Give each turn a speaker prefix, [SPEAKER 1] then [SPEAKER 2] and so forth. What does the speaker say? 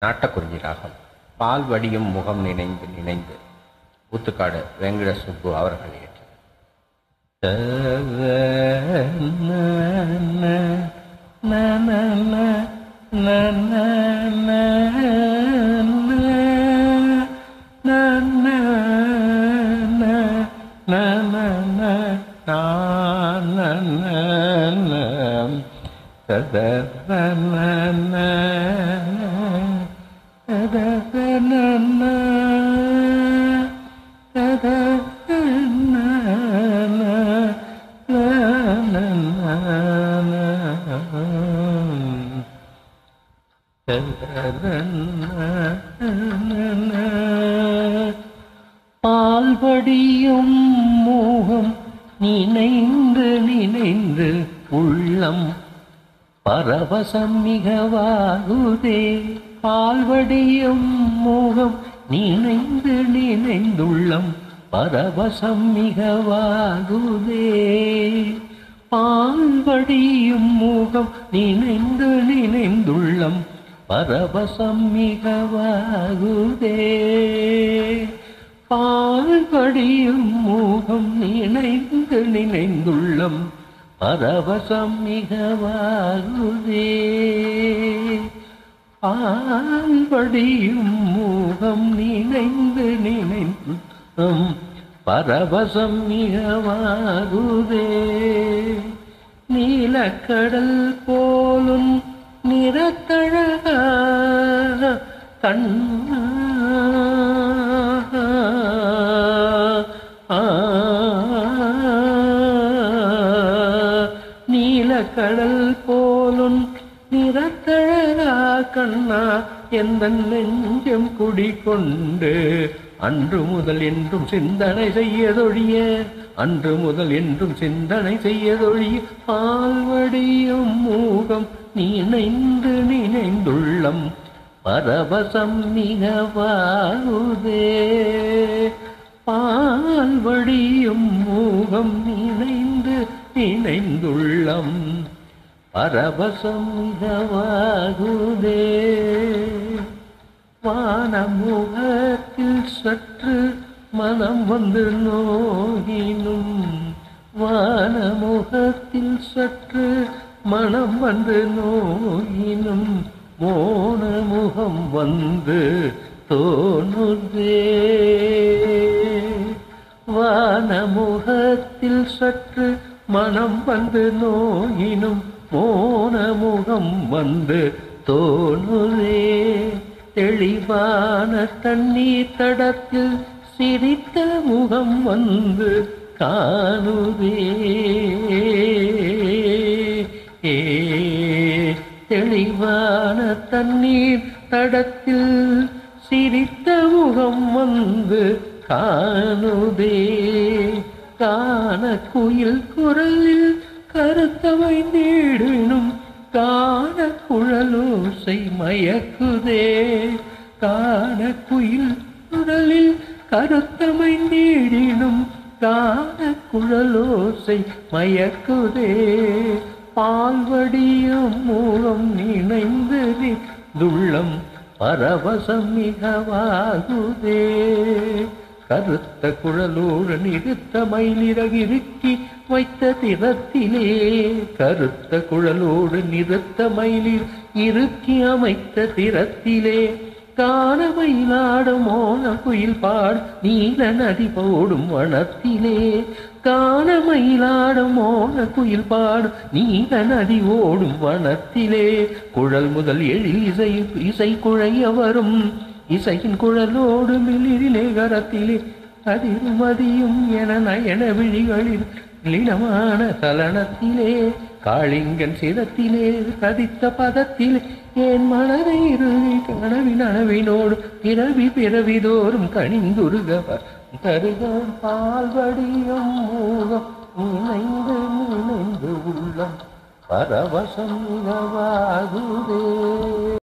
[SPEAKER 1] நாட்டக்குறிஞ்சி ராகம் பால் வடியும் முகம் நினைந்து நினைந்து ஊத்துக்காடு வெங்கட சுப்பு அவர்கள் இயற்றியது
[SPEAKER 2] பால்படியும் மோகம் நினைந்து நினைந்து உள்ளம் பரவசம் மிகவாகுதே பால்வடியும் மோகம் நினைந்து நினைந்துள்ளம் பரவசம் மிகவாகுதே பால்வடியும் மோகம் நினைந்து நினைந்துள்ளம் பரவசம் மிகவாகுதே பால்படியும் மோகம் நினைந்து நினைந்துள்ளம் பரவசம் மிகவாகுதே பால்படியும் மோகம் நினைந்து நினைந்துள்ளம் பரவசம் மிகவாகுதே நீலக்கடல் போலும் நிறத்தழகா கண்ணா நீலக்கடல் போலும் நிறத்தழகா கண்ணா எந்த நெஞ்சம் குடிக்கொண்டு அன்று முதல் என்றும் சிந்தனை செய்யதொழிய அன்று முதல் என்றும் சிந்தனை செய்யதொழிய பால்வடியும் மூகம் நினைந்து நினைந்துள்ளம் பரவசம் மிகவாகுதே பால்வடியும் மூகம் நினைந்து நினைந்துள்ளம் பரவசம் மிகவாகுதே வானமுகத்தில் சற்று மனம் வந்து நோகினும் வானமுகத்தில் சற்று மனம் வந்து நோகினும் மோன முகம் வந்து தோணுதே வானமுகத்தில் சற்று மனம் வந்து நோயினும் மோன முகம் வந்து தோணுதே தெளிவான தண்ணீர் தடத்தில் சிரித்த முகம் வந்து காணுதே ஏ தெளிவான தண்ணீர் தடத்தில் சிரித்த முகம் வந்து காணுதே காண குயில் குரலில் கருத்தவை நீடினும் காண குழலோசை மயக்குதே காண குயில் குரலில் கருத்தமை நீடினும் காண குழலோசை மயக்குதே பால்வடியும் மூலம் நினைந்து துள்ளம் பரவசம் மிகவாகுதே கருத்த குழலோடு நிறுத்த மயிலிறகிருக்கி வைத்த திறத்திலே கருத்த குழலோடு நிறுத்த மயிலில் இறுக்கி அமைத்த திறத்திலே காண மயிலாடும் மோன குயில் பாடு நீல நதி போடும் வனத்திலே காண மயிலாடும் மோன குயில் பாடு நீல நதி ஓடும் வனத்திலே குழல் முதல் எழில் இசை இசை குழைய வரும் இசையின் குழலோடு மிளிரிலே கரத்திலே அதிர்மதியும் என நயன விழிகளில் லீனமான சலனத்திலே காளிங்கன் சிரத்திலே கதித்த பதத்திலே என் மனதை இறுதி கனவின் அளவினோடு பிறவி பிறவிதோறும் கணிந்துருகவர் தருகம் பால்வடியும் மூகம் நினைந்து நினைந்து உள்ளம் பரவசம் மிகவாகுதே